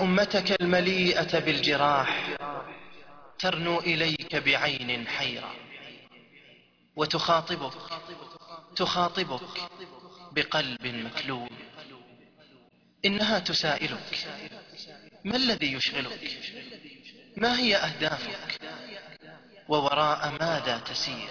أمتك المليئة بالجراح ترنو إليك بعين حيرة وتخاطبك تخاطبك بقلب مكلوب إنها تسائلك ما الذي يشغلك ما هي أهدافك ووراء ماذا تسير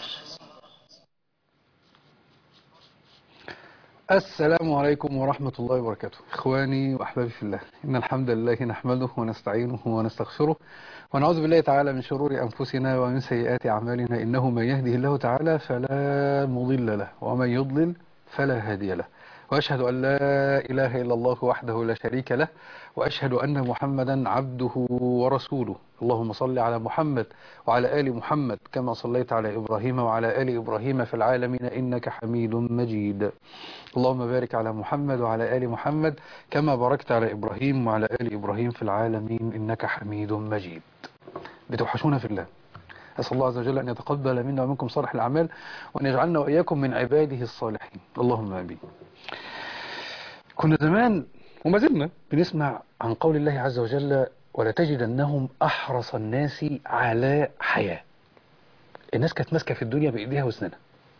السلام عليكم ورحمة الله وبركاته إخواني وأحبابي في الله إن الحمد لله نحمده ونستعينه ونستغفره ونعوذ بالله تعالى من شرور أنفسنا ومن سيئات أعمالنا إنه من يهده الله تعالى فلا مضل له ومن يضلل فلا هادي له وأشهد أن لا إله إلا الله وحده لا شريك له وأشهد أن محمدا عبده ورسوله اللهم صل على محمد وعلى آل محمد كما صليت على إبراهيم وعلى آل إبراهيم في العالمين إنك حميد مجيد اللهم بارك على محمد وعلى آل محمد كما باركت على إبراهيم وعلى آل إبراهيم في العالمين إنك حميد مجيد بتوحشونا في الله أسأل الله عز وجل أن يتقبل منا ومنكم صالح الأعمال وأن يجعلنا وإياكم من عباده الصالحين اللهم آمين كنا زمان وما زلنا بنسمع عن قول الله عز وجل ولتجدنهم أحرص الناس على حياة الناس كانت ماسكة في الدنيا بإيديها واسنانها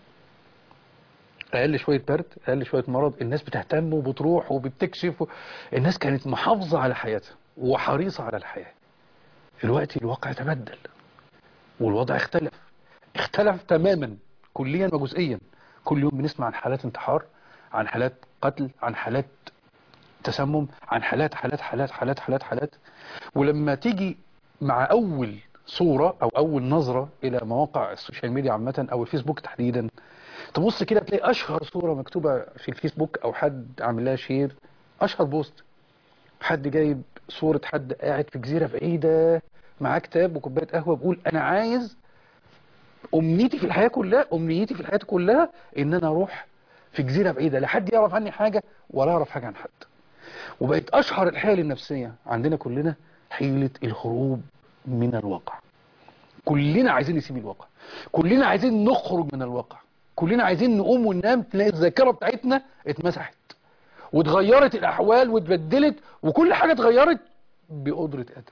أقل شوية برد أقل شوية مرض الناس بتهتم وبتروح وبتكشف الناس كانت محافظة على حياتها وحريصة على الحياة الوقت الواقع تبدل والوضع اختلف اختلف تماما كليا وجزئيا كل يوم بنسمع عن حالات انتحار عن حالات قتل عن حالات تسمم عن حالات حالات حالات حالات حالات حالات ولما تيجي مع أول صورة أو أول نظرة إلى مواقع السوشيال ميديا عامة أو الفيسبوك تحديدا تبص كده تلاقي أشهر صورة مكتوبة في الفيسبوك أو حد عامل لها شير أشهر بوست حد جايب صورة حد قاعد في جزيرة بعيدة معاه كتاب وكوباية قهوة بيقول أنا عايز أمنيتي في الحياة كلها أمنيتي في الحياة كلها إن أنا أروح في جزيرة بعيدة لا حد يعرف عني حاجة ولا أعرف حاجة عن حد وبقت أشهر الحيل النفسية عندنا كلنا حيلة الهروب من الواقع كلنا عايزين نسيب الواقع كلنا عايزين نخرج من الواقع كلنا عايزين نقوم وننام تلاقي الذاكرة بتاعتنا اتمسحت واتغيرت الأحوال واتبدلت وكل حاجة اتغيرت بقدرة قادر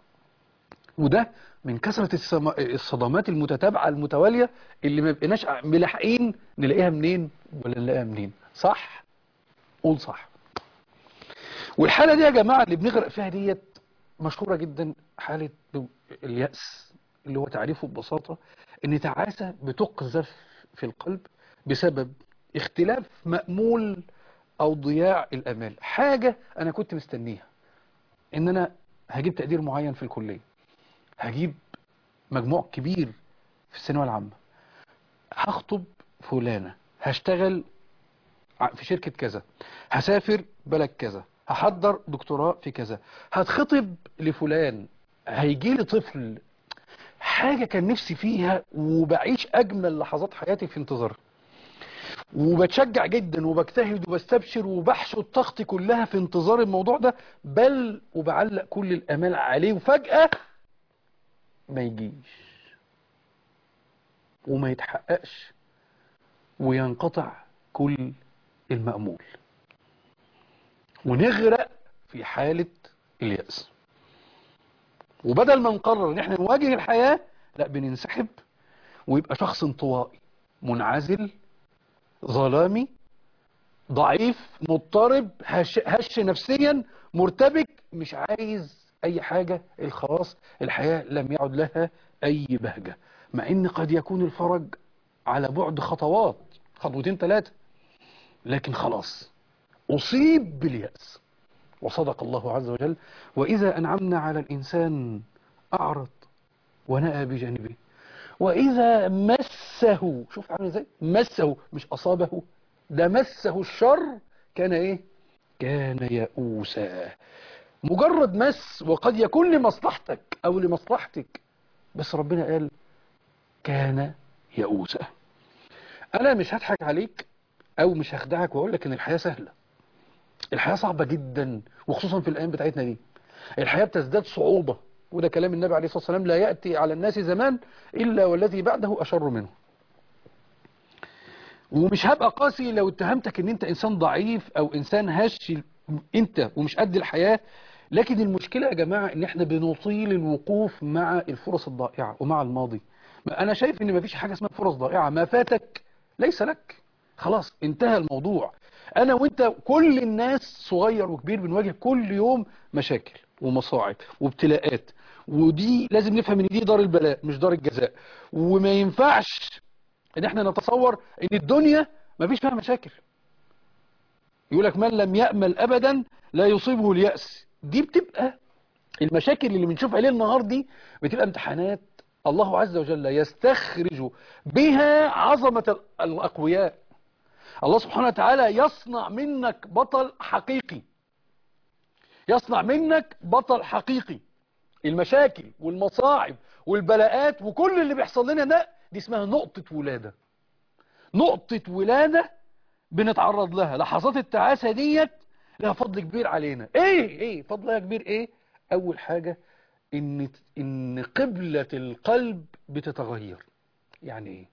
وده من كثرة الصدمات المتتابعة المتوالية اللي ما بقيناش ملاحقين نلاقيها منين ولا نلاقيها منين صح قول صح والحالة دي يا جماعة اللي بنغرق فيها ديت مشهورة جدا حالة اليأس اللي هو تعريفه ببساطة ان تعاسة بتقذف في القلب بسبب اختلاف مأمول او ضياع الامال حاجة انا كنت مستنيها ان انا هجيب تقدير معين في الكلية هجيب مجموع كبير في الثانويه العامة هخطب فلانة هشتغل في شركة كذا هسافر بلد كذا هحضر دكتوراه في كذا هتخطب لفلان هيجي لي طفل حاجة كان نفسي فيها وبعيش أجمل لحظات حياتي في انتظارها وبتشجع جدا وبجتهد وبستبشر وبحشد طاقتي كلها في انتظار الموضوع ده بل وبعلق كل الامال عليه وفجأة ما يجيش وما يتحققش وينقطع كل المأمول ونغرق في حالة اليأس وبدل ما نقرر ان احنا نواجه الحياة لا بننسحب ويبقى شخص انطوائي منعزل ظلامي ضعيف مضطرب هش, هش نفسيا مرتبك مش عايز اي حاجة الخلاص الحياة لم يعد لها اي بهجة مع ان قد يكون الفرج على بعد خطوات خطوتين ثلاثة لكن خلاص اصيب باليأس وصدق الله عز وجل واذا انعمنا على الانسان اعرض ونأى بجانبه وإذا مسه شوف عامل ازاي مسه مش أصابه ده مسه الشر كان إيه كان يئوسا مجرد مس وقد يكون لمصلحتك أو لمصلحتك بس ربنا قال كان يئوسا أنا مش هضحك عليك أو مش هخدعك وأقول لك إن الحياة سهلة الحياة صعبة جدا وخصوصا في الأيام بتاعتنا دي الحياة بتزداد صعوبة وده كلام النبي عليه الصلاة والسلام لا يأتي على الناس زمان إلا والذي بعده أشر منه ومش هبقى قاسي لو اتهمتك ان انت انسان ضعيف او انسان هش انت ومش قد الحياة لكن المشكلة يا جماعة ان احنا بنطيل الوقوف مع الفرص الضائعة ومع الماضي ما انا شايف ان مفيش حاجة اسمها فرص ضائعة ما فاتك ليس لك خلاص انتهى الموضوع انا وانت كل الناس صغير وكبير بنواجه كل يوم مشاكل ومصاعب وابتلاءات ودي لازم نفهم ان دي دار البلاء مش دار الجزاء وما ينفعش ان احنا نتصور ان الدنيا ما فيش فيها مشاكل يقول لك من لم يأمل ابدا لا يصيبه اليأس دي بتبقى المشاكل اللي بنشوفها ليل النهار دي بتبقى امتحانات الله عز وجل يستخرج بها عظمة الأقوياء الله سبحانه وتعالى يصنع منك بطل حقيقي يصنع منك بطل حقيقي المشاكل والمصاعب والبلاءات وكل اللي بيحصل لنا ده دي اسمها نقطة ولادة نقطة ولادة بنتعرض لها لحظات التعاسة ديت لها فضل كبير علينا ايه ايه فضلها كبير ايه اول حاجة ان ان قبلة القلب بتتغير يعني ايه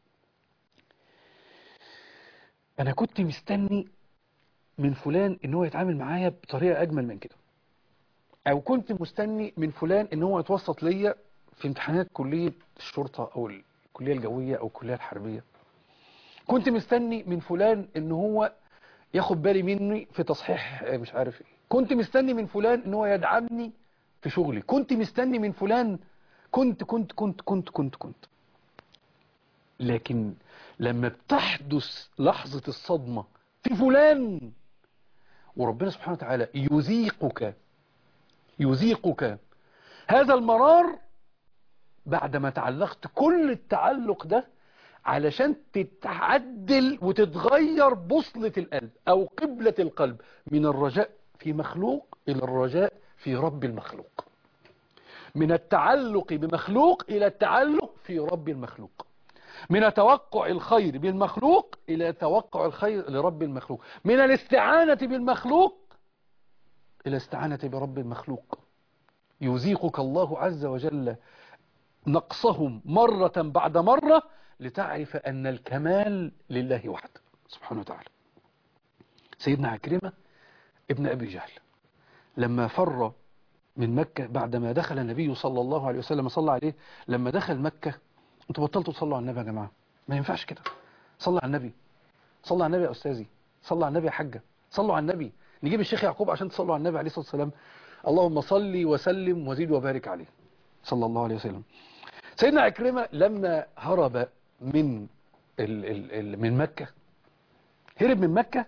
انا كنت مستني من فلان ان هو يتعامل معايا بطريقة اجمل من كده او كنت مستني من فلان ان هو يتوسط ليا في امتحانات كلية الشرطة او الكلية الجوية او الكلية الحربية كنت مستني من فلان ان هو ياخد بالي مني في تصحيح مش عارف ايه كنت مستني من فلان ان هو يدعمني في شغلي كنت مستني من فلان كنت كنت كنت كنت كنت كنت لكن لما بتحدث لحظة الصدمة في فلان وربنا سبحانه وتعالى يذيقك يذيقك هذا المرار بعدما تعلقت كل التعلق ده علشان تتعدل وتتغير بوصلة القلب أو قبلة القلب من الرجاء في مخلوق إلى الرجاء في رب المخلوق من التعلق بمخلوق إلى التعلق في رب المخلوق من توقع الخير بالمخلوق إلى توقع الخير لرب المخلوق من الاستعانة بالمخلوق إلى استعانة برب المخلوق يذيقك الله عز وجل نقصهم مرة بعد مرة لتعرف أن الكمال لله وحده سبحانه وتعالى سيدنا عكرمة ابن أبي جهل لما فر من مكة بعدما دخل النبي صلى الله عليه وسلم صلى عليه لما دخل مكة انتوا بطلتوا تصلوا على النبي يا جماعة ما ينفعش كده صلى على النبي صلى على النبي يا أستاذي صلى على النبي يا حجة صلوا على النبي نجيب الشيخ يعقوب عشان تصلوا على النبي عليه الصلاة والسلام اللهم صل وسلم وزيد وبارك عليه صلى الله عليه وسلم سيدنا عكرمة لما هرب من ال ال ال من مكة هرب من مكة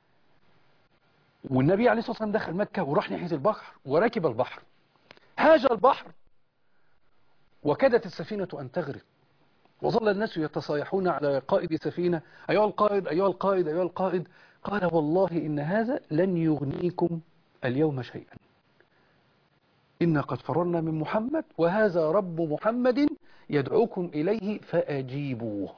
والنبي عليه الصلاة والسلام دخل مكة وراح ناحية البحر وركب البحر هاج البحر وكادت السفينة أن تغرق وظل الناس يتصايحون على قائد سفينة أيها القائد أيها القائد أيها القائد قال والله إن هذا لن يغنيكم اليوم شيئا إنا قد فررنا من محمد وهذا رب محمد يدعوكم إليه فأجيبوه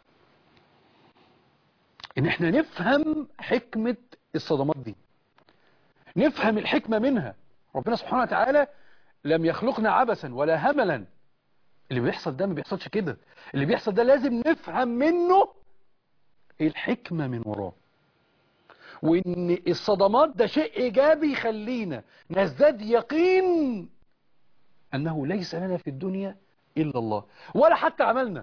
إن احنا نفهم حكمة الصدمات دي نفهم الحكمة منها ربنا سبحانه وتعالى لم يخلقنا عبثا ولا هملا اللي بيحصل ده ما بيحصلش كده اللي بيحصل ده لازم نفهم منه الحكمة من وراه وان الصدمات ده شيء ايجابي يخلينا نزداد يقين انه ليس لنا في الدنيا الا الله ولا حتى عملنا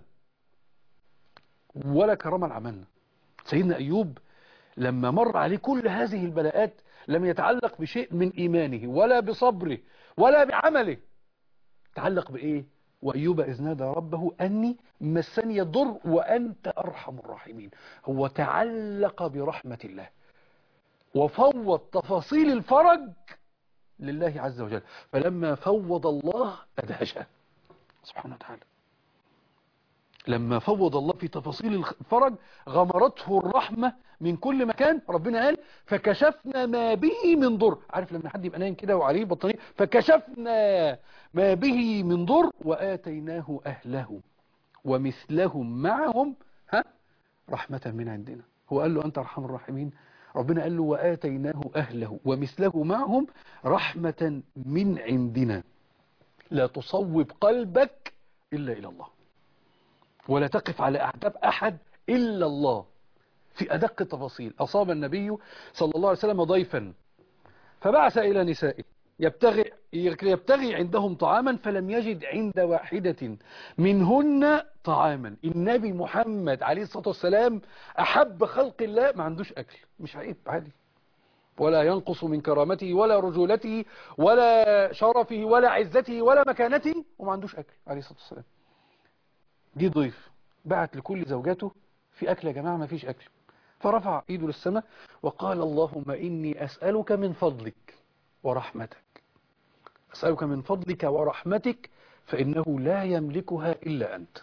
ولا كرما عملنا سيدنا ايوب لما مر عليه كل هذه البلاءات لم يتعلق بشيء من ايمانه ولا بصبره ولا بعمله تعلق بايه وأيوب إذ نادى ربه أني مسني الضر وأنت أرحم الراحمين هو تعلق برحمة الله وفوض تفاصيل الفرج لله عز وجل فلما فوض الله أدهشه سبحانه وتعالى لما فوض الله في تفاصيل الفرج غمرته الرحمة من كل مكان ربنا قال فكشفنا ما به من ضر عارف لما حد يبقى نايم كده وعليه بطانيه فكشفنا ما به من ضر وآتيناه أهله ومثلهم معهم ها رحمة من عندنا هو قال له أنت أرحم الراحمين ربنا قال له وآتيناه أهله ومثله معهم رحمة من عندنا لا تصوب قلبك إلا إلى الله ولا تقف على أعتاب أحد إلا الله في أدق التفاصيل أصاب النبي صلى الله عليه وسلم ضيفا فبعث إلى نسائه يبتغي يبتغي عندهم طعاما فلم يجد عند واحدة منهن طعاما النبي محمد عليه الصلاة والسلام أحب خلق الله ما عندوش أكل مش عيب عادي ولا ينقص من كرامته ولا رجولته ولا شرفه ولا عزته ولا مكانته وما عندوش أكل عليه الصلاة والسلام جه ضيف بعت لكل زوجاته في أكل يا جماعة ما فيش أكل فرفع ايده للسماء وقال اللهم إني أسألك من فضلك ورحمتك أسألك من فضلك ورحمتك فإنه لا يملكها إلا أنت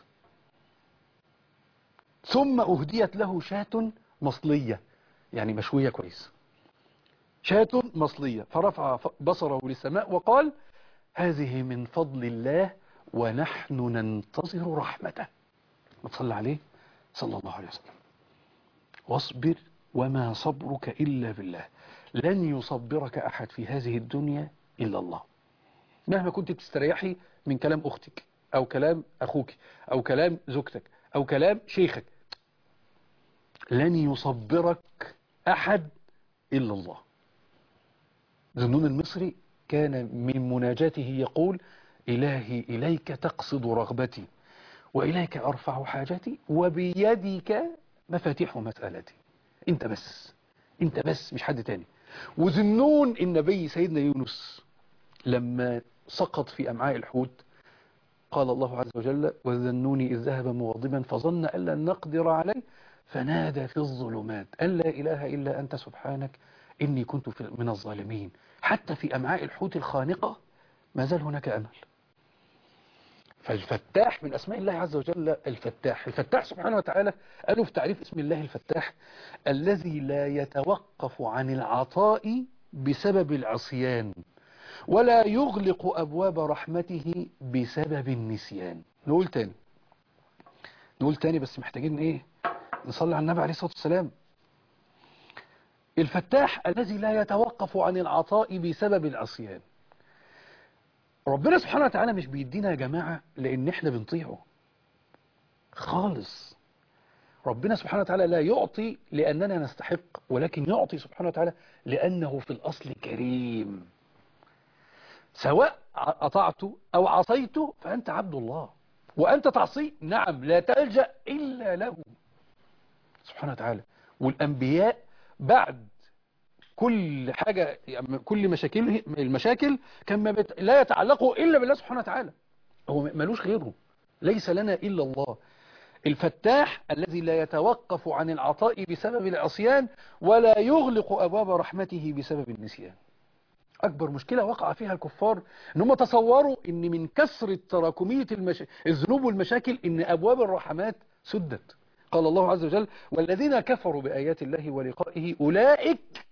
ثم أهديت له شاة مصلية يعني مشوية كويس شاة مصلية فرفع بصره للسماء وقال هذه من فضل الله ونحن ننتظر رحمته وتصلى عليه صلى الله عليه وسلم واصبر وما صبرك إلا بالله لن يصبرك أحد في هذه الدنيا إلا الله مهما كنت تستريحي من كلام أختك أو كلام أخوك أو كلام زوجتك أو كلام شيخك لن يصبرك أحد إلا الله ذنون المصري كان من مناجاته يقول إلهي إليك تقصد رغبتي وإليك أرفع حاجتي وبيدك مفاتيح مسألتي انت بس انت بس مش حد تاني وذنون النبي سيدنا يونس لما سقط في أمعاء الحوت قال الله عز وجل وذنوني إذ ذهب مغضبا فظن أن لن نقدر عليه فنادى في الظلمات أن لا إله إلا أنت سبحانك إني كنت من الظالمين حتى في أمعاء الحوت الخانقة ما زال هناك أمل فالفتاح من أسماء الله عز وجل الفتاح الفتاح سبحانه وتعالى قالوا في تعريف اسم الله الفتاح الذي لا يتوقف عن العطاء بسبب العصيان ولا يغلق أبواب رحمته بسبب النسيان نقول تاني نقول تاني بس محتاجين ايه نصلي على النبي عليه الصلاة والسلام الفتاح الذي لا يتوقف عن العطاء بسبب العصيان ربنا سبحانه وتعالى مش بيدينا يا جماعة لأن احنا بنطيعه خالص ربنا سبحانه وتعالى لا يعطي لأننا نستحق ولكن يعطي سبحانه وتعالى لأنه في الأصل كريم سواء أطعت أو عصيت فأنت عبد الله وأنت تعصي نعم لا تلجأ إلا له سبحانه وتعالى والأنبياء بعد كل حاجة كل مشاكل المشاكل كان ما بت... لا يتعلقوا إلا بالله سبحانه وتعالى هو ملوش غيره ليس لنا إلا الله الفتاح الذي لا يتوقف عن العطاء بسبب العصيان ولا يغلق أبواب رحمته بسبب النسيان أكبر مشكلة وقع فيها الكفار ان هم تصوروا ان من كثرة تراكمية المش... الذنوب والمشاكل ان أبواب الرحمات سدت قال الله عز وجل والذين كفروا بآيات الله ولقائه أولئك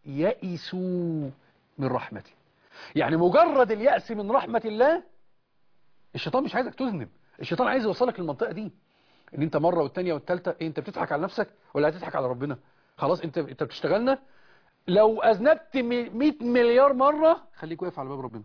يئسوا من رحمته يعني مجرد اليأس من رحمة الله الشيطان مش عايزك تذنب الشيطان عايز يوصلك للمنطقة دي ان انت مرة والتانية والتالتة إيه انت بتضحك على نفسك ولا هتضحك على ربنا خلاص انت انت بتشتغلنا لو اذنبت 100 مليار مرة خليك واقف على باب ربنا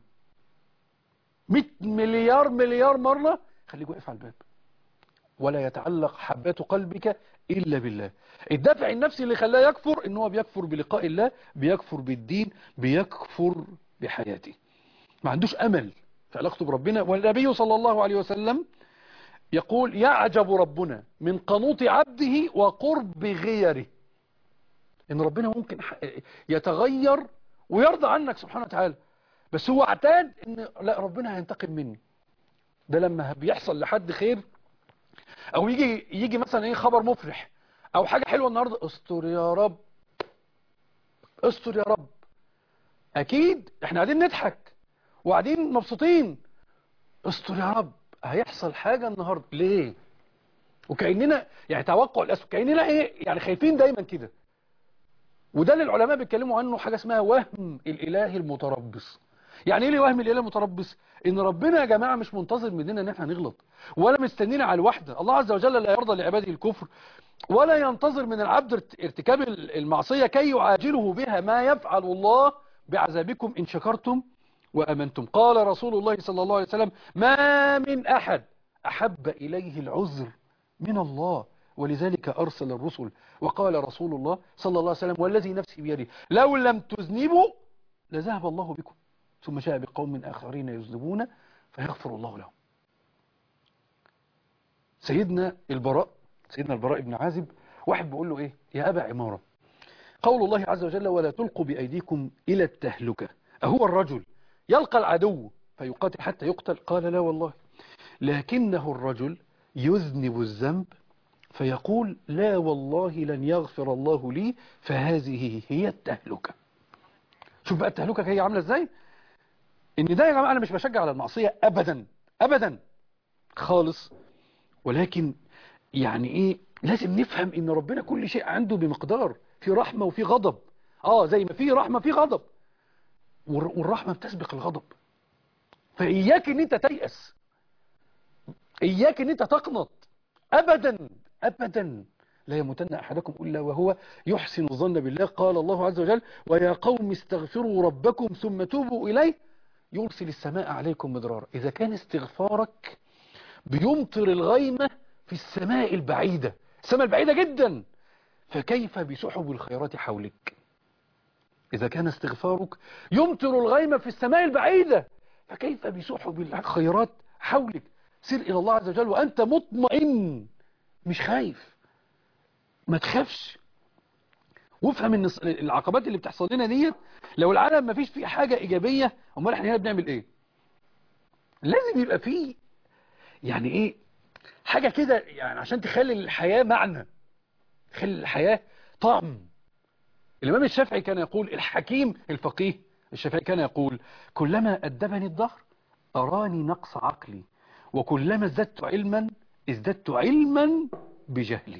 100 مليار مليار مرة خليك واقف على الباب ولا يتعلق حبات قلبك إلا بالله الدافع النفسي اللي خلاه يكفر ان هو بيكفر بلقاء الله بيكفر بالدين بيكفر بحياته ما عندوش أمل في علاقته بربنا والنبي صلى الله عليه وسلم يقول يعجب ربنا من قنوط عبده وقرب غيره ان ربنا ممكن يتغير ويرضى عنك سبحانه وتعالى بس هو اعتاد ان لا ربنا هينتقم مني ده لما بيحصل لحد خير او يجي يجي مثلا ايه خبر مفرح او حاجة حلوة النهاردة استر يا رب استر يا رب اكيد احنا قاعدين نضحك وقاعدين مبسوطين استر يا رب هيحصل حاجة النهاردة ليه وكأننا يعني توقع الأسف كأننا ايه يعني خايفين دايما كده وده اللي العلماء بيتكلموا عنه حاجة اسمها وهم الإله المتربص يعني ايه وهم الإله المتربص ان ربنا يا جماعة مش منتظر مننا ان احنا نغلط ولا مستنينا على الوحدة الله عز وجل لا يرضى لعباده الكفر ولا ينتظر من العبد ارتكاب المعصية كي يعاجله بها ما يفعل الله بعذابكم إن شكرتم وأمنتم قال رسول الله صلى الله عليه وسلم ما من أحد أحب إليه العذر من الله ولذلك أرسل الرسل وقال رسول الله صلى الله عليه وسلم والذي نفسي بيده لو لم تذنبوا لذهب الله بكم ثم شاء بقوم آخرين يذنبون فيغفر الله لهم سيدنا البراء سيدنا البراء بن عازب واحد بيقول له ايه يا أبا عمارة قول الله عز وجل ولا تلقوا بأيديكم إلى التهلكة أهو الرجل يلقى العدو فيقاتل حتى يقتل قال لا والله لكنه الرجل يذنب الذنب فيقول لا والله لن يغفر الله لي فهذه هي التهلكة شوف بقى التهلكة هي عاملة ازاي ان ده يا جماعة انا مش بشجع على المعصية ابدا ابدا خالص ولكن يعني ايه لازم نفهم ان ربنا كل شيء عنده بمقدار في رحمة وفي غضب اه زي ما في رحمة في غضب والر- والرحمة بتسبق الغضب فإياك ان انت تيأس إياك ان انت تقنط ابدا ابدا لا يموتن احدكم الا وهو يحسن الظن بالله قال الله عز وجل ويا قوم استغفروا ربكم ثم توبوا اليه يرسل السماء عليكم مدرارا اذا كان استغفارك بيمطر الغيمة في السماء البعيدة السماء البعيدة جدا فكيف بسحب الخيرات حولك إذا كان استغفارك يمطر الغيمة في السماء البعيدة فكيف بسحب الخيرات حولك سير إلى الله عز وجل وأنت مطمئن مش خايف ما تخافش وافهم ان الص- العقبات اللي بتحصل لنا ديت لو العالم ما فيش فيه حاجة إيجابية امال احنا هنا بنعمل ايه لازم يبقى فيه يعني ايه حاجة كده يعني عشان تخلي الحياة معنى تخلي الحياة طعم الإمام الشافعي كان يقول الحكيم الفقيه الشافعي كان يقول كلما أدبني الدهر أراني نقص عقلي وكلما ازددت علما ازددت علما بجهلي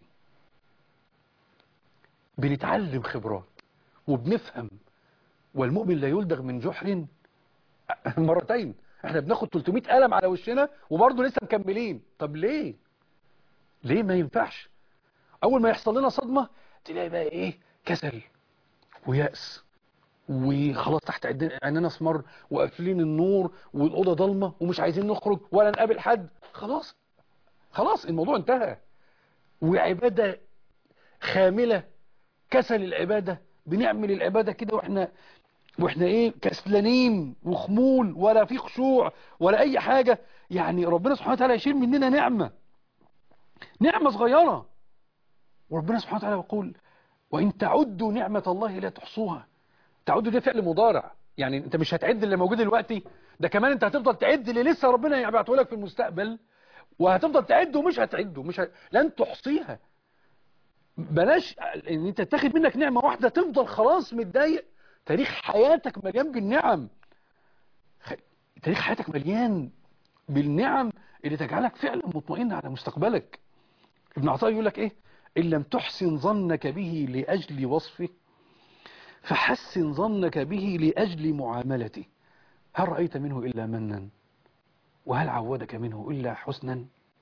بنتعلم خبرات وبنفهم والمؤمن لا يلدغ من جحر مرتين احنا بناخد 300 قلم على وشنا وبرضه لسه مكملين طب ليه ليه ما ينفعش اول ما يحصل لنا صدمة تلاقي بقى ايه كسل ويأس وخلاص تحت عدنا- عيننا اسمر وقافلين النور والأوضة ضلمة ومش عايزين نخرج ولا نقابل حد خلاص خلاص الموضوع انتهى وعبادة خاملة كسل العبادة بنعمل العبادة كده واحنا واحنا ايه كسلانين وخمول ولا في خشوع ولا اي حاجة يعني ربنا سبحانه وتعالى يشيل مننا نعمة نعمة صغيرة وربنا سبحانه وتعالى يقول وإن تعدوا نعمة الله لا تحصوها تعدوا ده فعل مضارع يعني انت مش هتعد اللي موجود دلوقتي ده كمان انت هتفضل تعد اللي لسه ربنا يبعته لك في المستقبل وهتفضل تعد ومش هتعده مش ه... لن تحصيها بلاش ان انت تاخد منك نعمة واحدة تفضل خلاص متضايق تاريخ حياتك مليان بالنعم خ... تاريخ حياتك مليان بالنعم اللي تجعلك فعلا مطمئن على مستقبلك ابن عطاء يقول لك ايه ان لم تحسن ظنك به لاجل وصفه فحسن ظنك به لاجل معاملته هل رايت منه الا منا وهل عودك منه الا حسنا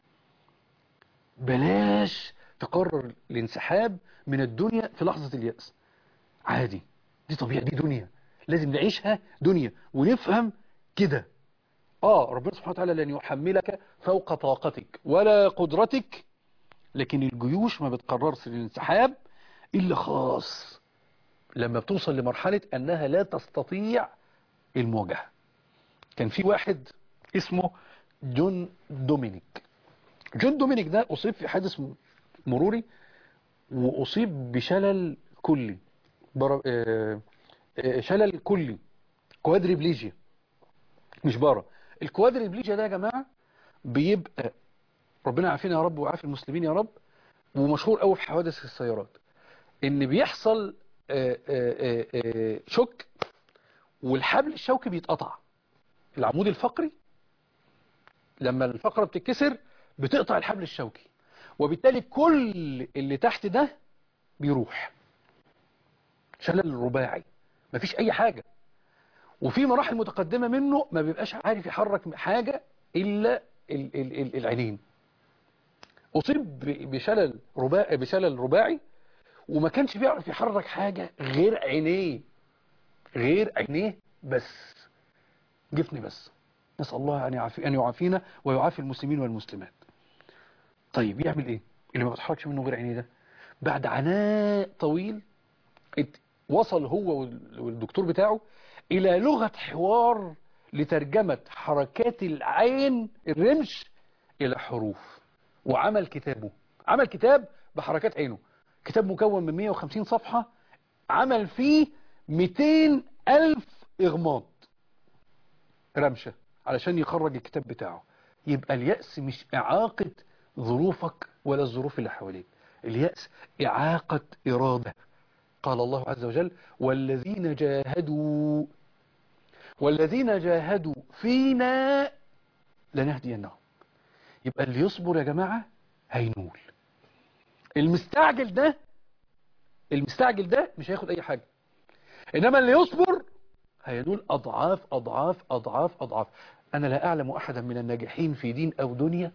بلاش تقرر الانسحاب من الدنيا في لحظة اليأس عادي دي طبيعة دي دنيا لازم نعيشها دنيا ونفهم كده اه ربنا سبحانه وتعالى لن يحملك فوق طاقتك ولا قدرتك لكن الجيوش ما بتقررش الانسحاب إلا خاص لما بتوصل لمرحلة أنها لا تستطيع المواجهة كان في واحد اسمه جون دومينيك جون دومينيك ده أصيب في حادث مروري وأصيب بشلل كلي بر... آه... آه... شلل كلي كوادريبليجيا مش بارا الكوادريبليجيا ده يا جماعة بيبقى ربنا عافينا يا رب وعافي المسلمين يا رب ومشهور قوي في حوادث السيارات ان بيحصل آآ آآ آآ شك والحبل الشوكي بيتقطع العمود الفقري لما الفقرة بتتكسر بتقطع الحبل الشوكي وبالتالي كل اللي تحت ده بيروح شلل رباعي مفيش اي حاجة وفي مراحل متقدمة منه ما بيبقاش عارف يحرك حاجة الا ال ال ال العينين اصيب بشلل رباعي بشلل رباعي وما كانش بيعرف يحرك حاجة غير عينيه غير عينيه بس جفني بس نسأل الله أن, يعافي أن يعافينا ويعافي المسلمين والمسلمات طيب يعمل ايه اللي ما بتحركش منه غير عينيه ده بعد عناء طويل وصل هو والدكتور بتاعه إلى لغة حوار لترجمة حركات العين الرمش إلى حروف وعمل كتابه عمل كتاب بحركات عينه كتاب مكون من 150 صفحة عمل فيه 200 ألف إغماض رمشة علشان يخرج الكتاب بتاعه يبقى اليأس مش إعاقة ظروفك ولا الظروف اللي حواليك اليأس إعاقة إرادة قال الله عز وجل والذين جاهدوا والذين جاهدوا فينا لنهدينهم يبقى اللي يصبر يا جماعة هينول المستعجل ده المستعجل ده مش هياخد اي حاجة انما اللي يصبر هينول اضعاف اضعاف اضعاف اضعاف انا لا اعلم احدا من الناجحين في دين او دنيا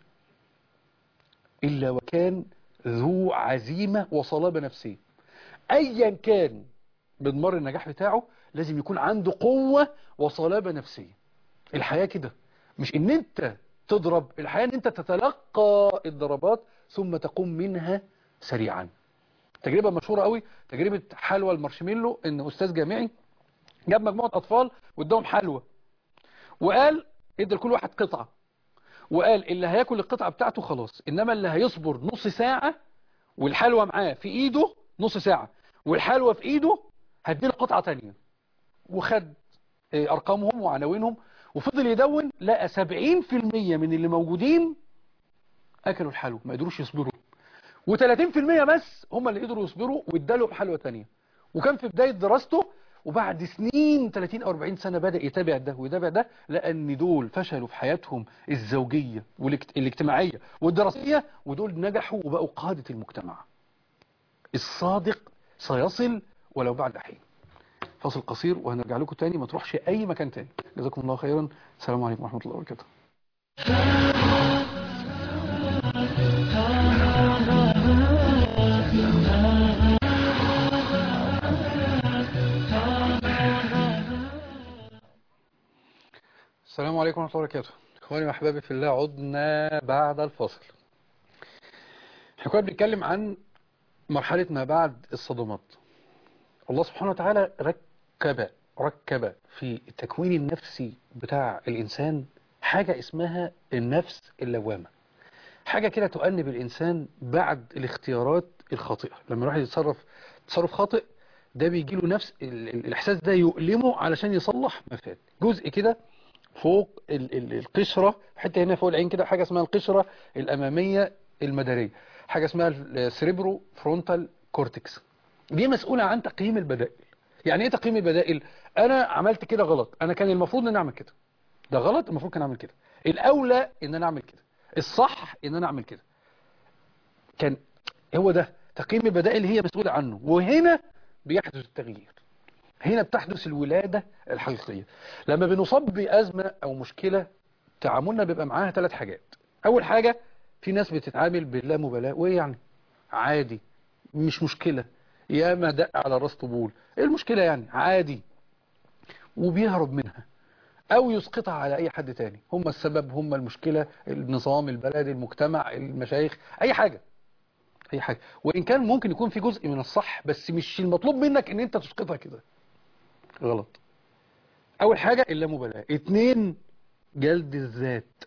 الا وكان ذو عزيمة وصلابة نفسية ايا كان مضمار النجاح بتاعه لازم يكون عنده قوة وصلابة نفسية الحياة كده مش ان انت تضرب الحياة ان انت تتلقى الضربات ثم تقوم منها سريعا تجربة مشهورة قوي تجربة حلوى المارشميلو ان استاذ جامعي جاب مجموعة اطفال واداهم حلوى وقال ادى لكل واحد قطعة وقال اللي هياكل القطعة بتاعته خلاص انما اللي هيصبر نص ساعة والحلوى معاه في ايده نص ساعة والحلوى في ايده هديله قطعة تانية وخد ارقامهم وعناوينهم وفضل يدون لقى 70% من اللي موجودين اكلوا الحلوى ما قدروش يصبروا و30% بس هم اللي قدروا يصبروا وادالهم حلوى تانية وكان في بداية دراسته وبعد سنين 30 او 40 سنة بدأ يتابع ده ويتابع ده لقى ان دول فشلوا في حياتهم الزوجية والاجتماعية والدراسية ودول نجحوا وبقوا قادة المجتمع الصادق سيصل ولو بعد حين فاصل قصير وهنرجع لكم تاني ما تروحش اي مكان تاني جزاكم الله خيرا السلام عليكم ورحمة الله وبركاته السلام عليكم ورحمة الله وبركاته اخواني واحبابي في الله عدنا بعد الفاصل احنا كنا بنتكلم عن مرحلة ما بعد الصدمات الله سبحانه وتعالى ركب ركب في التكوين النفسي بتاع الإنسان حاجة اسمها النفس اللوامة حاجة كده تؤنب الإنسان بعد الاختيارات الخاطئة لما الواحد يتصرف تصرف خاطئ ده بيجي له نفس ال ال الإحساس ده يؤلمه علشان يصلح ما فات جزء كده فوق ال ال القشرة حتى هنا فوق العين كده حاجة اسمها القشرة الأمامية المدارية حاجة اسمها السريبرو فرونتال كورتكس دي مسؤولة عن تقييم البدائل يعني ايه تقييم البدائل انا عملت كده غلط انا كان المفروض ان انا اعمل كده ده غلط المفروض كان اعمل كده الاولى ان انا اعمل كده الصح ان انا اعمل كده كان هو ده تقييم البدائل هي مسؤولة عنه وهنا بيحدث التغيير هنا بتحدث الولادة الحقيقية لما بنصاب بأزمة أو مشكلة تعاملنا بيبقى معاها ثلاث حاجات أول حاجة في ناس بتتعامل باللامبالاة وإيه يعني عادي مش مشكلة يا ما دق على راس طبول ايه المشكلة يعني عادي وبيهرب منها او يسقطها على اي حد تاني هم السبب هم المشكلة النظام البلد المجتمع المشايخ اي حاجة اي حاجة وان كان ممكن يكون في جزء من الصح بس مش المطلوب منك ان انت تسقطها كده غلط اول حاجة اللامبالاة اتنين جلد الذات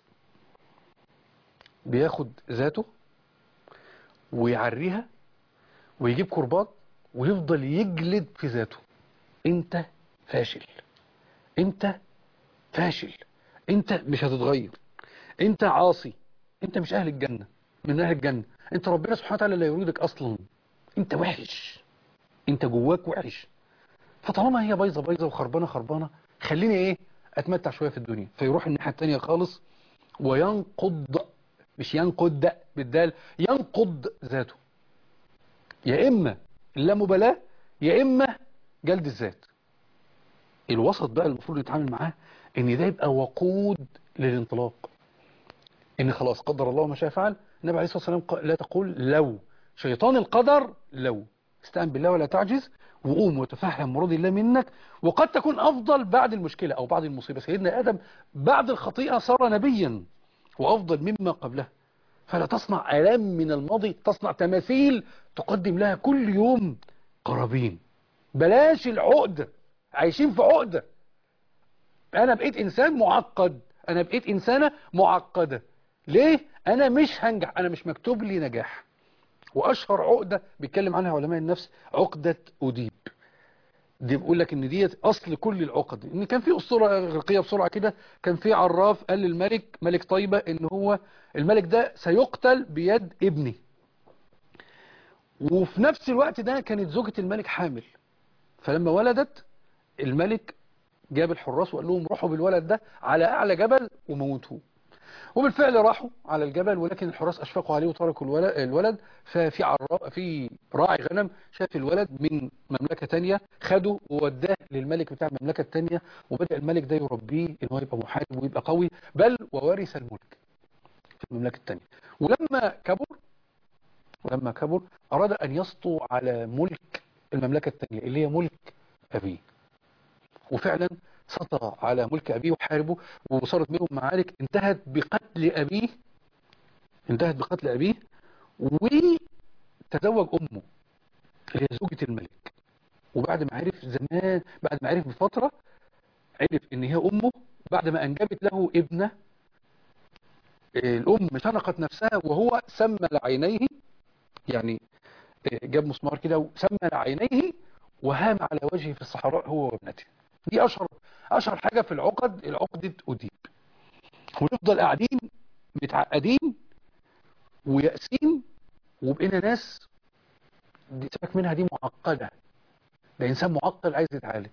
بياخد ذاته ويعريها ويجيب كرباج ويفضل يجلد في ذاته انت فاشل انت فاشل انت مش هتتغير انت عاصي انت مش اهل الجنة من اهل الجنة انت ربنا سبحانه وتعالى لا يريدك اصلا انت وحش انت جواك وحش فطالما هي بايظه بايظه وخربانه خربانه خليني ايه اتمتع شويه في الدنيا فيروح الناحيه الثانيه خالص وينقض مش ينقض بالدال ينقض ذاته يا اما اللامبالاه يا اما جلد الذات الوسط بقى المفروض نتعامل معاه ان ده يبقى وقود للانطلاق ان خلاص قدر الله ما شاء فعل النبي عليه الصلاه والسلام لا تقول لو شيطان القدر لو استعن بالله ولا تعجز وقوم وتفهم مراد الله منك وقد تكون أفضل بعد المشكلة أو بعد المصيبة سيدنا آدم بعد الخطيئة صار نبيا وأفضل مما قبله فلا تصنع آلام من الماضي تصنع تماثيل تقدم لها كل يوم قرابين بلاش العقدة عايشين في عقدة انا بقيت انسان معقد انا بقيت انسانة معقدة ليه انا مش هنجح انا مش مكتوب لي نجاح واشهر عقدة بيتكلم عنها علماء النفس عقدة أديب دي بيقول لك ان ديت اصل كل العقد ان كان في اسطوره اغريقيه بسرعه كده كان في عراف قال للملك ملك طيبه ان هو الملك ده سيقتل بيد ابني وفي نفس الوقت ده كانت زوجة الملك حامل فلما ولدت الملك جاب الحراس وقال لهم روحوا بالولد ده على اعلى جبل وموتوه وبالفعل راحوا على الجبل ولكن الحراس اشفقوا عليه وتركوا الولد, الولد ففي عراء في راعي غنم شاف الولد من مملكة تانية خده ووداه للملك بتاع المملكة التانية وبدأ الملك ده يربيه ان هو يبقى محارب ويبقى قوي بل وورث الملك في المملكة التانية ولما كبر ولما كبر أراد أن يسطو على ملك المملكة التانية اللي هي ملك أبيه وفعلا سطى على ملك أبيه وحاربه وصارت منهم معارك انتهت بقتل أبيه انتهت بقتل أبيه وتزوج أمه اللي هي زوجة الملك وبعد ما عرف زمان بعد ما عرف بفترة عرف ان هي أمه بعد ما أنجبت له ابنة الأم شنقت نفسها وهو سمى لعينيه يعني جاب مسمار كده وسمى لعينيه وهام على وجهه في الصحراء هو وابنته دي أشهر أشهر حاجة في العقد العقدة أديب ونفضل قاعدين متعقدين ويأسين وبقينا ناس دي سيبك منها دي معقدة ده إنسان معقد عايز يتعالج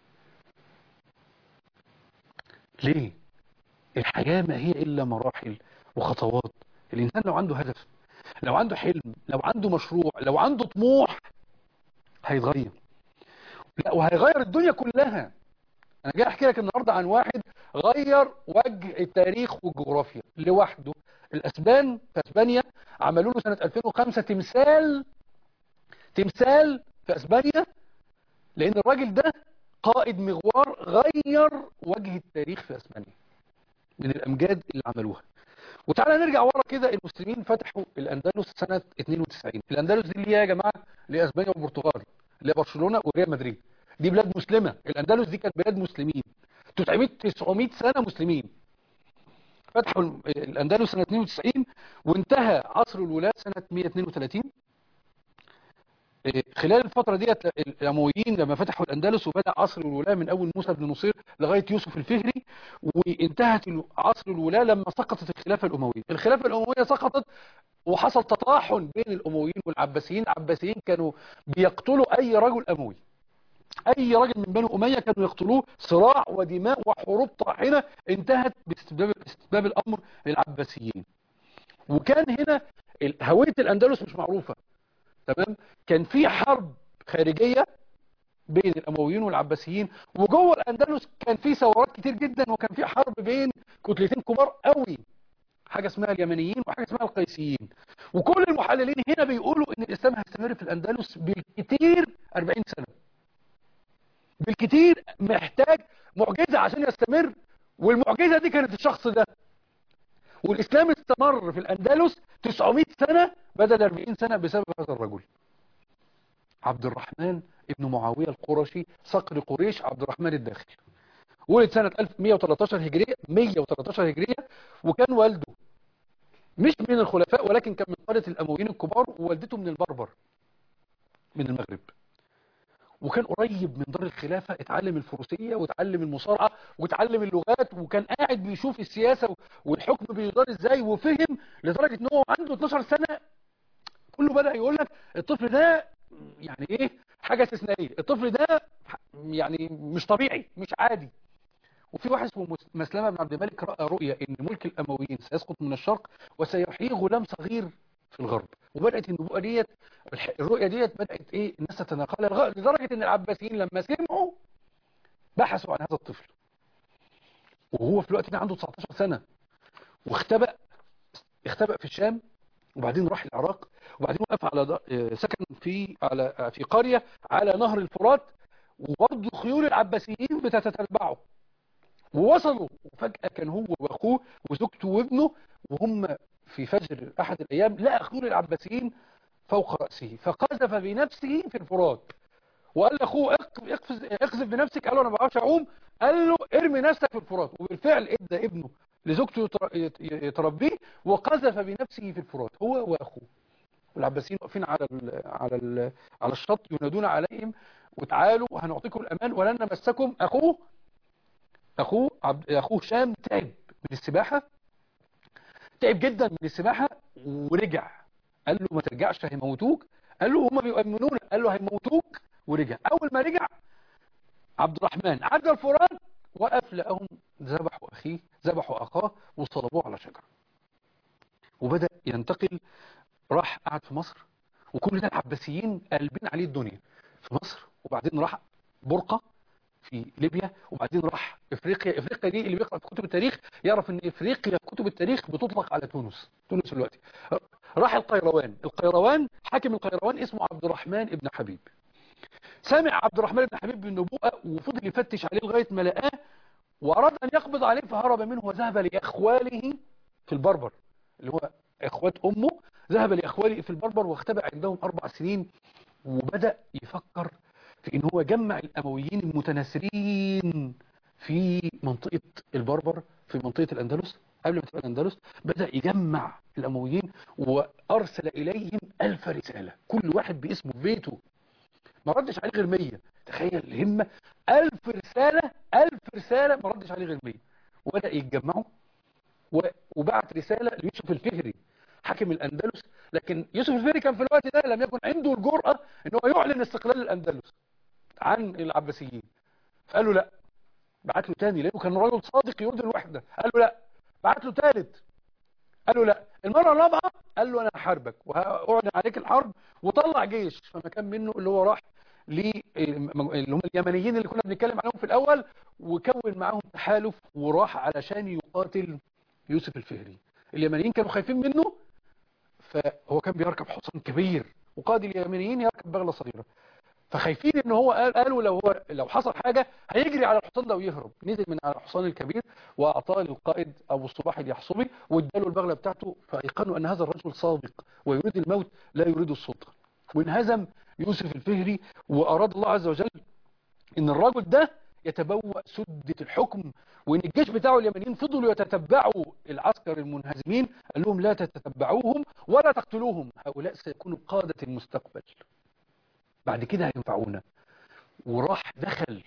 ليه؟ الحياة ما هي إلا مراحل وخطوات الإنسان لو عنده هدف لو عنده حلم لو عنده مشروع لو عنده طموح هيتغير لا وهيغير الدنيا كلها انا جاي احكي لك النهارده عن واحد غير وجه التاريخ والجغرافيا لوحده الاسبان في اسبانيا عملوا له سنه 2005 تمثال تمثال في اسبانيا لان الراجل ده قائد مغوار غير وجه التاريخ في اسبانيا من الامجاد اللي عملوها وتعالى نرجع ورا كده المسلمين فتحوا الاندلس سنه 92 الاندلس دي اللي هي يا جماعه اللي هي اسبانيا والبرتغال اللي هي برشلونه وريال مدريد دي بلاد مسلمة الأندلس دي كانت بلاد مسلمين 900 900 سنة مسلمين فتحوا الأندلس سنة 92 وانتهى عصر الولاة سنة 132 خلال الفترة ديت الأمويين لما فتحوا الأندلس وبدأ عصر الولاة من أول موسى بن نصير لغاية يوسف الفهري وانتهت عصر الولاة لما سقطت الخلافة الأموية الخلافة الأموية سقطت وحصل تطاحن بين الأمويين والعباسيين العباسيين كانوا بيقتلوا أي رجل أموي اي راجل من بني اميه كانوا يقتلوه صراع ودماء وحروب طاحنه انتهت باستبدال باستبدال الامر للعباسيين وكان هنا هويه الاندلس مش معروفه تمام كان في حرب خارجيه بين الامويين والعباسيين وجوه الاندلس كان في ثورات كتير جدا وكان في حرب بين كتلتين كبار قوي حاجه اسمها اليمنيين وحاجه اسمها القيسيين وكل المحللين هنا بيقولوا ان الاسلام هيستمر في الاندلس بالكثير 40 سنه بالكتير محتاج معجزة عشان يستمر والمعجزة دي كانت الشخص ده والإسلام استمر في الأندلس 900 سنة بدل 40 سنة بسبب هذا الرجل عبد الرحمن ابن معاوية القرشي صقر قريش عبد الرحمن الداخل ولد سنة 1113 هجرية 113 هجرية وكان والده مش من الخلفاء ولكن كان من قادة الأمويين الكبار ووالدته من البربر من المغرب وكان قريب من دار الخلافة اتعلم الفروسية واتعلم المصارعة واتعلم اللغات وكان قاعد بيشوف السياسة والحكم بيدار ازاي وفهم لدرجة ان هو عنده 12 سنة كله بدأ يقول لك الطفل ده يعني ايه حاجة استثنائية الطفل ده يعني مش طبيعي مش عادي وفي واحد اسمه مسلمة بن عبد الملك رأى رؤية ان ملك الامويين سيسقط من الشرق وسيحييه غلام صغير في الغرب وبدأت النبوءة ديت الرؤية ديت بدأت ايه الناس تتناقلها لدرجة ان العباسيين لما سمعوا بحثوا عن هذا الطفل وهو في الوقت ده عنده 19 سنة واختبأ اختبأ في الشام وبعدين راح العراق وبعدين وقف على سكن في على في قرية على نهر الفرات وبرضه خيول العباسيين بتتتبعه ووصلوا وفجأة كان هو واخوه وزوجته وابنه وهم في فجر أحد الأيام لقى خيول العباسيين فوق رأسه فقذف بنفسه في الفرات وقال لأخوه اقذف بنفسك قال له أنا ما بعرفش أعوم قال له ارمي نفسك في الفرات وبالفعل ادى ابنه لزوجته يتر- يت- يتربيه وقذف بنفسه في الفرات هو واخوه والعباسيين واقفين على ال على ال على الشط ينادون عليهم وتعالوا هنعطيكم الامان ولن نمسكم اخوه اخوه عبد اخوه هشام تعب من السباحه تعب جدا من السباحه ورجع قال له ما ترجعش هيموتوك قال له هم بيؤمنون قال له هيموتوك ورجع اول ما رجع عبد الرحمن عدى الفرات وقف لقاهم ذبحوا اخيه ذبحوا اخاه وصلبوه على شجره وبدا ينتقل راح قعد في مصر وكل ده العباسيين قلبين عليه الدنيا في مصر وبعدين راح برقة في ليبيا وبعدين راح افريقيا افريقيا دي اللي بيقرا في كتب التاريخ يعرف ان افريقيا في كتب التاريخ بتطلق على تونس تونس دلوقتي راح القيروان القيروان حاكم القيروان اسمه عبد الرحمن ابن حبيب سمع عبد الرحمن بن حبيب بالنبوءة وفضل يفتش عليه لغاية ما لقاه وأراد أن يقبض عليه فهرب منه وذهب لأخواله في البربر اللي هو إخوات أمه ذهب لأخواله في البربر واختبأ عندهم أربع سنين وبدأ يفكر في إن هو جمع الأمويين المتناثرين في منطقة البربر في منطقة الأندلس قبل ما تبقى الأندلس بدأ يجمع الأمويين وأرسل إليهم ألف رسالة كل واحد باسمه في بيته ما ردش عليه غير 100 تخيل الهمة ألف رسالة ألف رسالة ما ردش عليه غير 100 وبدأ يتجمعوا و- وبعت رسالة ليوسف الفهري حاكم الأندلس لكن يوسف الفهري كان في الوقت ده لم يكن عنده الجرأة ان هو يعلن استقلال الأندلس عن العباسيين فقال له لا بعت له تاني لأنه كان رجل صادق يريد الوحدة قال له لا بعت له ثالث قال له لا المرة الرابعة قال له أنا هحاربك وهأعلن عليك الحرب وطلع جيش فما كان منه اللي هو راح ل اللي هم اليمنيين اللي كنا بنتكلم عنهم في الأول وكون معاهم تحالف وراح علشان يقاتل يوسف الفهري اليمنيين كانوا خايفين منه فهو كان بيركب حصان كبير وقائد اليمنيين يركب بغلة صغيرة فخايفين ان هو قال قالوا لو هو لو حصل حاجة هيجري على الحصان ده ويهرب نزل من على الحصان الكبير واعطاه للقائد ابو الصباح اليحصبي واداله البغلة بتاعته فايقنوا ان هذا الرجل صادق ويريد الموت لا يريد السلطة وانهزم يوسف الفهري واراد الله عز وجل ان الرجل ده يتبوأ سدة الحكم وان الجيش بتاعه اليمنيين فضلوا يتتبعوا العسكر المنهزمين قال لهم لا تتتبعوهم ولا تقتلوهم هؤلاء سيكونوا قادة المستقبل بعد كده هينفعونا وراح دخل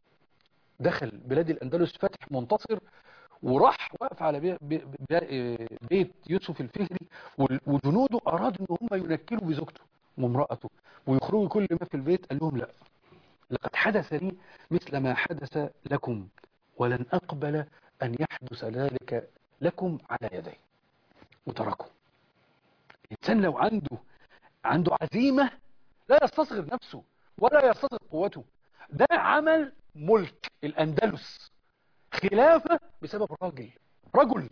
دخل بلاد الأندلس فتح منتصر وراح وقف على بي بي بي بيت يوسف الفهري وال- وجنوده أرادوا أن هم ينكلوا بزوجته وامرأته ويخرجوا كل ما في البيت قال لهم لا لقد حدث لي مثل ما حدث لكم ولن أقبل أن يحدث ذلك لكم على يدي وتركوا الإنسان لو عنده عنده عزيمة لا يستصغر نفسه ولا يستصغر قوته ده عمل ملك الأندلس خلافة بسبب راجل رجل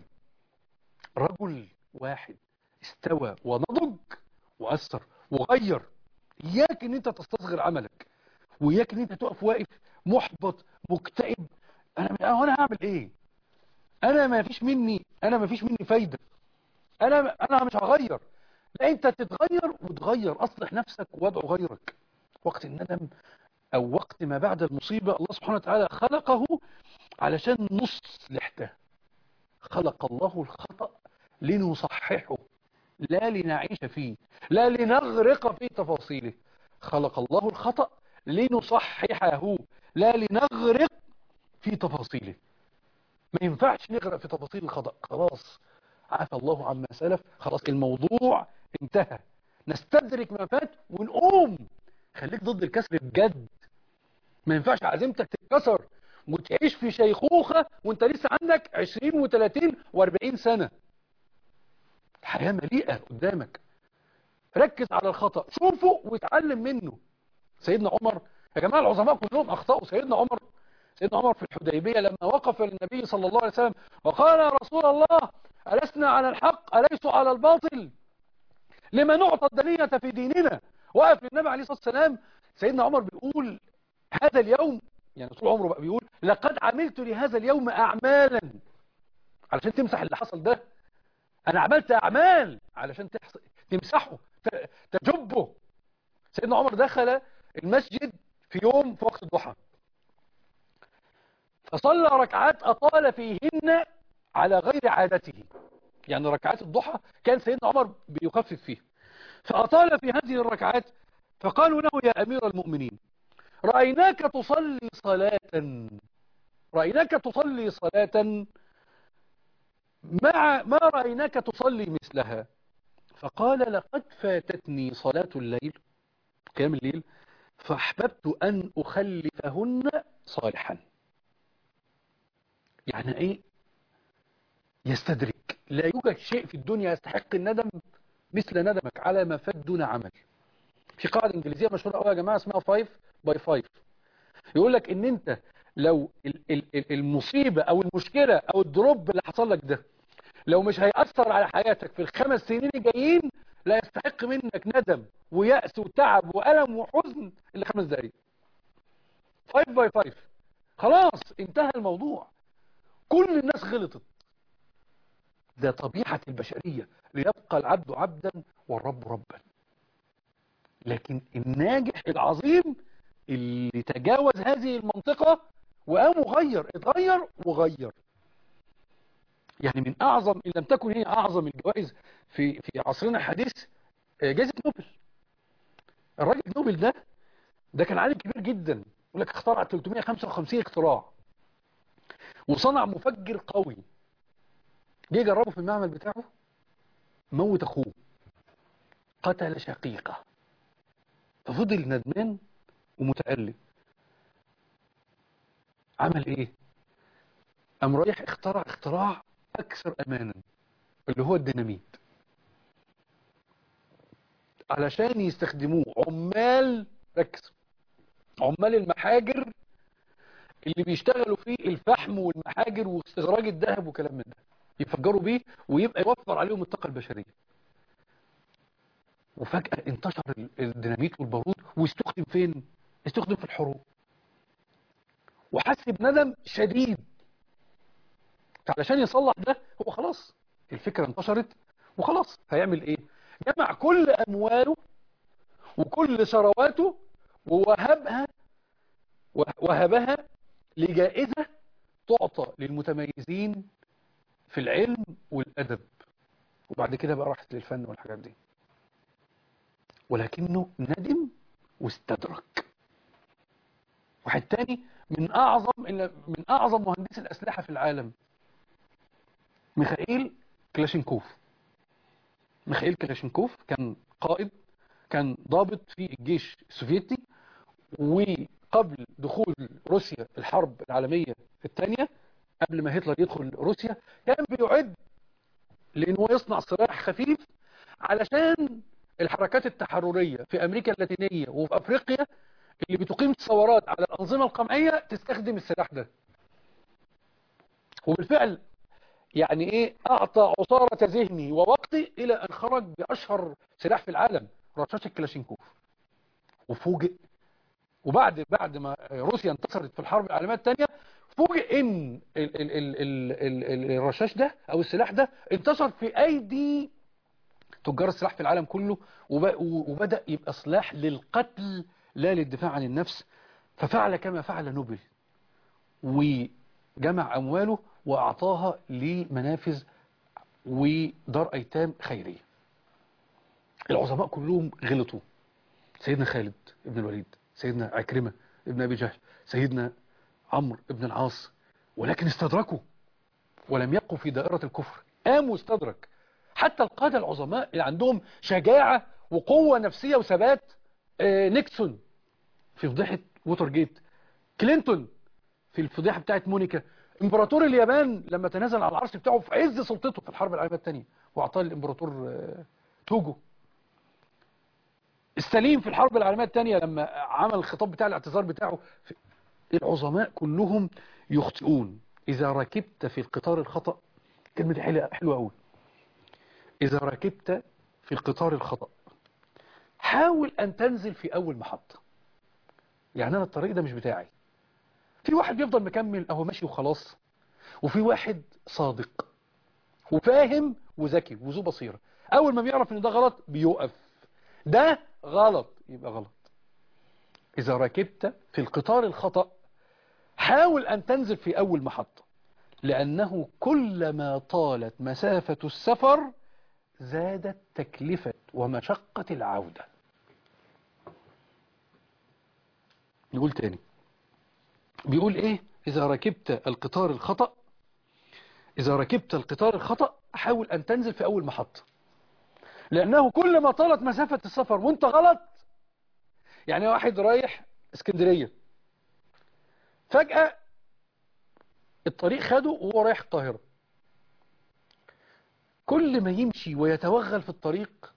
رجل واحد استوى ونضج وأثر وغير إياك إن أنت تستصغر عملك وإياك إن أنت تقف واقف محبط مكتئب أنا أنا هعمل إيه أنا ما فيش مني أنا ما فيش مني فايدة أنا أنا مش هغير لا أنت تتغير وتغير أصلح نفسك وادعو غيرك وقت الندم أو وقت ما بعد المصيبة الله سبحانه وتعالى خلقه علشان نصلح ده خلق الله الخطأ لنصححه لا لنعيش فيه لا لنغرق في تفاصيله خلق الله الخطأ لنصححه لا لنغرق في تفاصيله ما ينفعش نغرق في تفاصيل الخطأ خلاص عفى الله عما سلف خلاص الموضوع انتهى نستدرك ما فات ونقوم خليك ضد الكسر بجد ما ينفعش عزيمتك تتكسر وتعيش في شيخوخة وانت لسه عندك 20 و30 و40 سنة الحياة مليئة قدامك ركز على الخطأ شوفه واتعلم منه سيدنا عمر يا جماعة العظماء كلهم أخطأوا سيدنا عمر سيدنا عمر في الحديبية لما وقف النبي صلى الله عليه وسلم وقال يا رسول الله ألسنا على الحق أليسوا على الباطل لما نعطى الدنية في ديننا وقف للنبي عليه الصلاة والسلام سيدنا عمر بيقول هذا اليوم يعني طول عمره بقى بيقول لقد عملت لهذا اليوم أعمالا علشان تمسح اللي حصل ده أنا عملت أعمال علشان تحصل تمسحه ت- تجبه سيدنا عمر دخل المسجد في يوم في وقت الضحى فصلى ركعات أطال فيهن على غير عادته يعني ركعات الضحى كان سيدنا عمر بيخفف فيها فأطال في هذه الركعات فقالوا له يا أمير المؤمنين رأيناك تصلي صلاة رأيناك تصلي صلاة مع ما رأيناك تصلي مثلها فقال لقد فاتتني صلاة الليل قيام الليل فأحببت أن أخلفهن صالحا يعني إيه يستدرك لا يوجد شيء في الدنيا يستحق الندم مثل ندمك على ما فات دون عمل في قاعدة انجليزية مشهورة قوي يا جماعة اسمها 5 باي 5 يقول لك ان انت لو المصيبة او المشكلة او الدروب اللي حصل لك ده لو مش هيأثر على حياتك في الخمس سنين الجايين لا يستحق منك ندم ويأس وتعب وألم وحزن إلا خمس دقايق 5 باي 5 خلاص انتهى الموضوع كل الناس غلطت ده طبيعة البشرية ليبقى العبد عبدا والرب ربا لكن الناجح العظيم اللي تجاوز هذه المنطقة وقام وغير اتغير وغير يعني من أعظم إن لم تكن هي أعظم الجوائز في في عصرنا الحديث جائزة نوبل الراجل نوبل ده ده كان عالم كبير جدا يقول لك اخترع 355 اختراع وصنع مفجر قوي جه جربه في المعمل بتاعه موت اخوه قتل شقيقه ففضل ندمان ومتألم عمل ايه قام رايح اخترع اختراع اكثر امانا اللي هو الديناميت علشان يستخدموه عمال ركز عمال المحاجر اللي بيشتغلوا فيه الفحم والمحاجر واستخراج الذهب وكلام من ده يفجروا بيه ويبقى يوفر عليهم الطاقة البشرية وفجأة انتشر الديناميت والبارود واستخدم فين استخدم في الحروب وحس بندم شديد علشان يصلح ده هو خلاص الفكرة انتشرت وخلاص هيعمل ايه جمع كل امواله وكل ثرواته ووهبها وهبها لجائزة تعطى للمتميزين في العلم والأدب وبعد كده بقى راحت للفن والحاجات دي ولكنه ندم واستدرك واحد تاني من أعظم من أعظم مهندسي الأسلحة في العالم ميخائيل كلاشينكوف ميخائيل كلاشينكوف كان قائد كان ضابط في الجيش السوفيتي وقبل دخول روسيا الحرب العالمية الثانية قبل ما هتلر يدخل روسيا كان بيعد لأنه يصنع سلاح خفيف علشان الحركات التحررية في أمريكا اللاتينية وفي أفريقيا اللي بتقيم ثورات على الأنظمة القمعية تستخدم السلاح ده وبالفعل يعني ايه اعطى عصارة ذهني ووقتي الى ان خرج باشهر سلاح في العالم رشاش الكلاشينكوف وفوجئ وبعد بعد ما روسيا انتصرت في الحرب العالمية الثانية فوجئ ان ال ال ال ال ال الرشاش ده او السلاح ده انتشر في ايدي تجار السلاح في العالم كله وبدأ يبقى سلاح للقتل لا للدفاع عن النفس ففعل كما فعل نوبل وجمع أمواله وأعطاها لمنافذ ودار أيتام خيرية العظماء كلهم غلطوا سيدنا خالد ابن الوليد سيدنا عكرمة ابن أبي جهل سيدنا عمرو ابن العاص ولكن استدركوا ولم يبقوا في دائرة الكفر قاموا استدرك حتى القادة العظماء اللي عندهم شجاعة وقوة نفسية وثبات آه نيكسون في فضيحة ووتر جيت كلينتون في الفضيحة بتاعت مونيكا امبراطور اليابان لما تنازل على العرش بتاعه في عز سلطته في الحرب العالمية الثانية واعطاه الامبراطور آه توجو السليم في الحرب العالمية الثانية لما عمل الخطاب بتاع الاعتذار بتاعه العظماء كلهم يخطئون إذا ركبت في القطار الخطأ كلمة دي حلوة قوي إذا ركبت في القطار الخطأ حاول أن تنزل في أول محطة يعني أنا الطريق ده مش بتاعي في واحد بيفضل مكمل أهو ماشي وخلاص وفي واحد صادق وفاهم وذكي وذو بصيرة أول ما بيعرف إن ده غلط بيوقف ده غلط يبقى غلط إذا ركبت في القطار الخطأ حاول أن تنزل في أول محطة لأنه كلما طالت مسافة السفر زادت تكلفة ومشقة العودة نقول تاني بيقول ايه اذا ركبت القطار الخطأ اذا ركبت القطار الخطأ حاول ان تنزل في اول محطة لانه كل ما طالت مسافة السفر وانت غلط يعني واحد رايح اسكندرية فجأة الطريق خده وهو رايح القاهرة كل ما يمشي ويتوغل في الطريق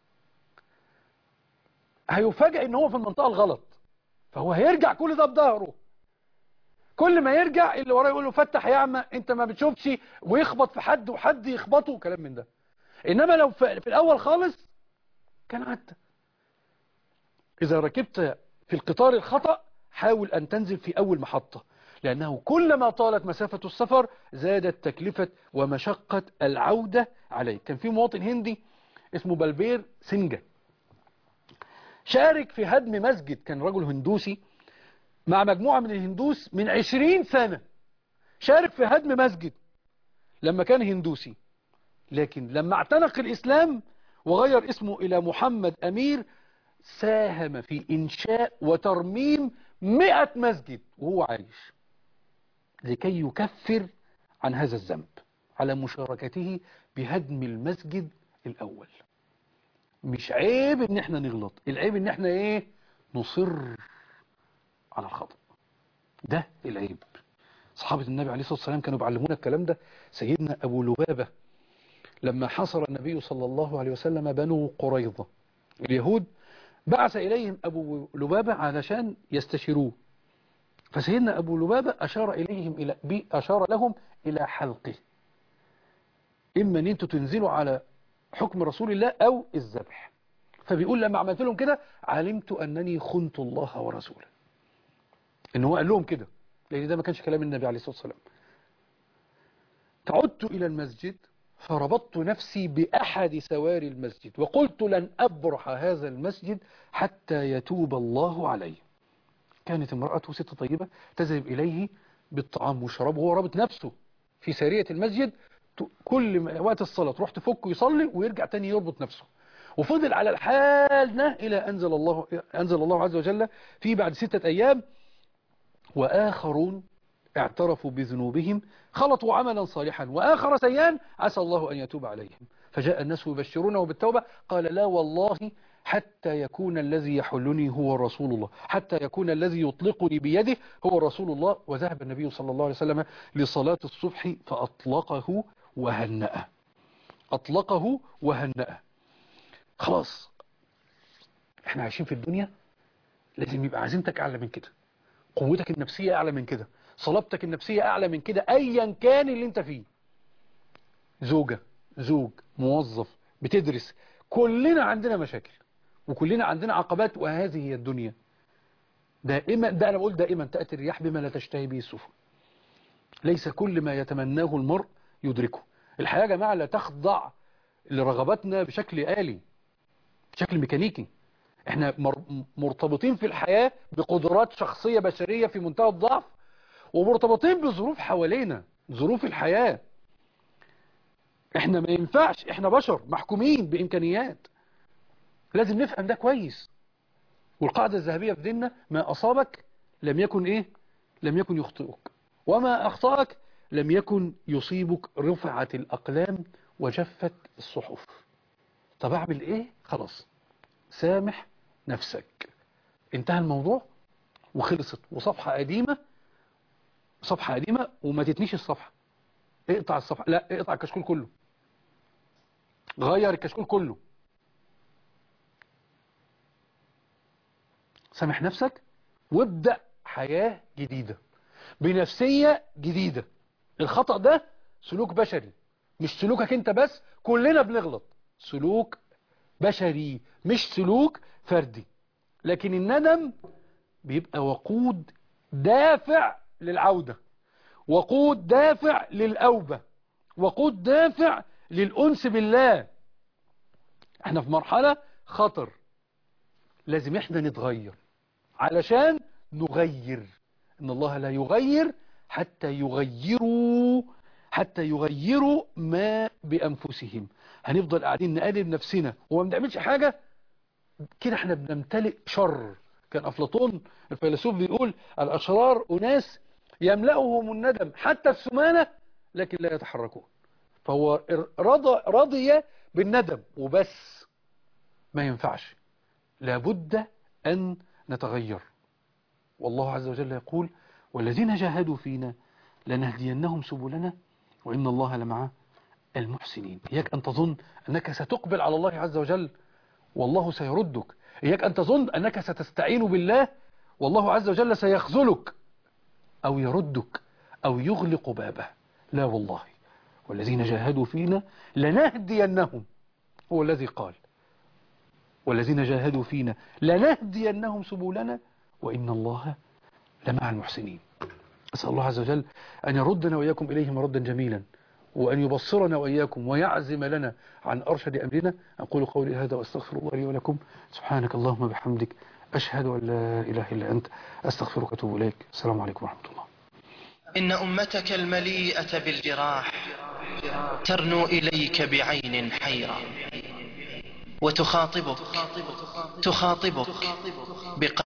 هيفاجئ ان هو في المنطقة الغلط فهو هيرجع كل ده بظهره كل ما يرجع اللي وراه يقول له فتح يا عم انت ما بتشوفش ويخبط في حد وحد يخبطه وكلام من ده انما لو في الاول خالص كان عدى اذا ركبت في القطار الخطأ حاول ان تنزل في اول محطة لانه كلما طالت مسافة السفر زادت تكلفة ومشقة العودة عليه كان في مواطن هندي اسمه بلبير سنجا شارك في هدم مسجد كان رجل هندوسي مع مجموعة من الهندوس من عشرين سنة شارك في هدم مسجد لما كان هندوسي لكن لما اعتنق الإسلام وغير اسمه إلى محمد أمير ساهم في إنشاء وترميم مئة مسجد وهو عايش لكي يكفر عن هذا الذنب على مشاركته بهدم المسجد الأول مش عيب ان احنا نغلط العيب ان احنا ايه نصر على الخطأ ده العيب صحابة النبي عليه الصلاة والسلام كانوا بيعلمونا الكلام ده سيدنا أبو لبابة لما حصر النبي صلى الله عليه وسلم بنو قريظة اليهود بعث إليهم أبو لبابة علشان يستشيروه فسيدنا أبو لبابة أشار إليهم إلى بي أشار لهم إلى حلقه إما أن أنتوا تنزلوا على حكم رسول الله أو الذبح فبيقول لما عملت لهم كده علمت أنني خنت الله ورسوله إن هو قال لهم كده لأن ده ما كانش كلام النبي عليه الصلاة والسلام فعدت إلى المسجد فربطت نفسي بأحد سواري المسجد وقلت لن أبرح هذا المسجد حتى يتوب الله علي كانت امرأته ست طيبة تذهب إليه بالطعام والشراب وهو رابط نفسه في سارية المسجد كل وقت الصلاة تروح تفك ويصلي ويرجع تاني يربط نفسه وفضل على الحال ده إلى أنزل الله, أنزل الله عز وجل في بعد ستة أيام وآخرون اعترفوا بذنوبهم خلطوا عملا صالحا وآخر سيان عسى الله أن يتوب عليهم فجاء الناس يبشرونه بالتوبة قال لا والله حتى يكون الذي يحلني هو رسول الله حتى يكون الذي يطلقني بيده هو رسول الله وذهب النبي صلى الله عليه وسلم لصلاة الصبح فأطلقه وهنأه أطلقه وهنأه خلاص احنا عايشين في الدنيا لازم يبقى عزيمتك أعلى من كده قوتك النفسية أعلى من كده صلابتك النفسية أعلى من كده أيا كان اللي انت فيه زوجة زوج موظف بتدرس كلنا عندنا مشاكل وكلنا عندنا عقبات وهذه هي الدنيا دائما ده أنا بقول دائما تأتي الرياح بما لا تشتهي به السفن ليس كل ما يتمناه المرء يدركه الحياة يا جماعة لا تخضع لرغباتنا بشكل آلي بشكل ميكانيكي احنا مرتبطين في الحياة بقدرات شخصية بشرية في منتهى الضعف ومرتبطين بظروف حوالينا ظروف الحياة احنا ما ينفعش احنا بشر محكومين بامكانيات لازم نفهم ده كويس والقاعدة الذهبية في ديننا ما اصابك لم يكن ايه لم يكن يخطئك وما اخطأك لم يكن يصيبك رفعت الاقلام وجفت الصحف طب اعمل ايه خلاص سامح نفسك انتهى الموضوع وخلصت وصفحة قديمة صفحة قديمة وما تتنيش الصفحة اقطع الصفحة لا اقطع الكشكول كله غير الكشكول كله سامح نفسك وابدأ حياة جديدة بنفسية جديدة الخطأ ده سلوك بشري مش سلوكك انت بس كلنا بنغلط سلوك بشري مش سلوك فردي لكن الندم بيبقى وقود دافع للعودة وقود دافع للأوبة وقود دافع للأنس بالله احنا في مرحلة خطر لازم احنا نتغير علشان نغير ان الله لا يغير حتى يغيروا حتى يغيروا ما بأنفسهم هنفضل قاعدين نقلب نفسنا وما بنعملش حاجة كده احنا بنمتلئ شر كان أفلاطون الفيلسوف بيقول الأشرار أناس يملأهم الندم حتى السمانة لكن لا يتحركون فهو رضى رضي بالندم وبس ما ينفعش لابد أن نتغير والله عز وجل يقول والذين جاهدوا فينا لنهدينهم سبلنا وإن الله لمع المحسنين إياك أن تظن أنك ستقبل على الله عز وجل والله سيردك إياك أن تظن أنك ستستعين بالله والله عز وجل سيخذلك أو يردك أو يغلق بابه لا والله والذين جاهدوا فينا لنهدينهم هو الذي قال والذين جاهدوا فينا لنهدينهم سبلنا وإن الله لمع المحسنين أسأل الله عز وجل أن يردنا وإياكم إليه مردا جميلا وأن يبصرنا وإياكم ويعزم لنا عن أرشد أمرنا أقول قولي هذا وأستغفر الله لي ولكم سبحانك اللهم بحمدك أشهد أن لا إله إلا أنت أستغفرك وأتوب إليك السلام عليكم ورحمة الله إن أمتك المليئة بالجراح ترنو إليك بعين حيرة وتخاطبك تخاطبك بقلب